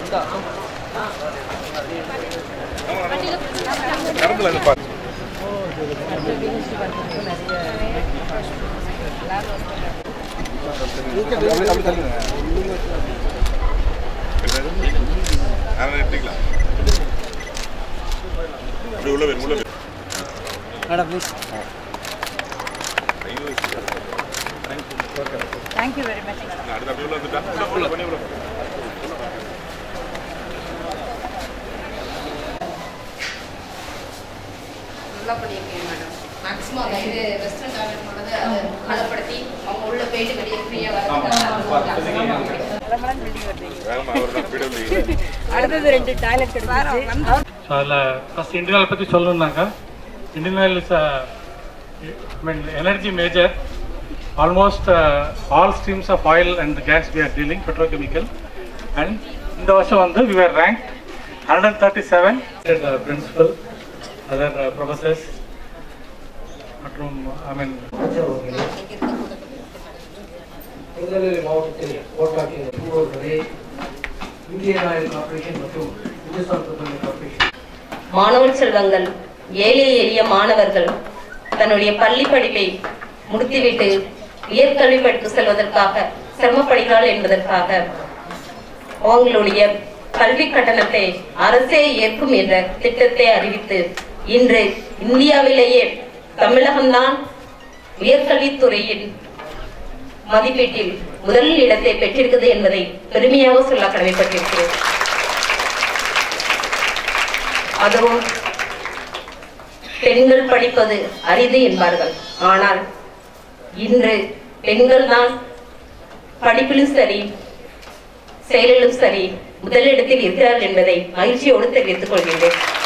கரும்புல இருந்து பாரு அப்படி அப்படி தள்ளுங்க அதை எடுத்துக்கலாம் அப்படி உள்ள போயிரு, உள்ள போயிரு. மேடம் ப்ளீஸ் ஐயோ, தேங்க்யூ வெரி மச் அடுத்து அப்படியே உள்ள வந்துட்டா உள்ள, உள்ள பண்ணி உள்ள போ. நல்லா பண்ணியிருக்கீங்க மேடம் மேக்ஸிமம் அந்த இது வெஸ்டர்ன் டாய்லெட் பண்ணதை அதை பலப்படுத்தி அவங்க உள்ள போயிட்டு வெளியே ஃப்ரீயாக வேகமா அவர்தான் PWD. அடுத்தது ரெண்டு டாய்லெட் கிடைச்சிச்சு ஸோ அதில் ஃபஸ்ட் இந்தியன் ஆயில் பற்றி சொல்லணுன்னாக்கா Indian Oil is I mean energy major almost all streams of oil and gas we are dealing petrochemical and இந்த வருஷம் வந்து we are rank hundred thirty seven principal other professors மற்றும் I mean Tirunelveli மாவட்டத்தில் ஓட்டாக்கிய பூர்வர்களே Indian Oil Corporation மற்றும் Hindustan petroleum corporation மாணவ செல்வங்கள் ஏழை எளிய மாணவர்கள் தன்னுடைய பள்ளி படிப்பை முடித்துவிட்டு உயர்கல்வி படிப்பு செல்வதற்காக சிரமப்படுகிறார்கள் என்பதற்காக அவங்களுடைய கல்வி கட்டணத்தை அரசே ஏற்கும் என்ற திட்டத்தை அறிவித்து இன்று இந்தியாவிலேயே தமிழகம்தான் உயர்கல்வித்துறையின் மதிப்பீட்டில் முதல் இடத்தை பெற்றிருக்கிறது என்பதை பெருமையாக சொல்ல கடமைப்பட்டிருக்கிறேன் அதுவும் பெண்கள் படிப்பது அரிது என்பார்கள் ஆனால் இன்று பெண்கள் தான் படிப்பிலும் சரி செயலிலும் சரி முதலிடத்தில் இருக்கிறார்கள் என்பதை மகிழ்ச்சியோடு தெரிவித்துக் கொள்கின்றேன்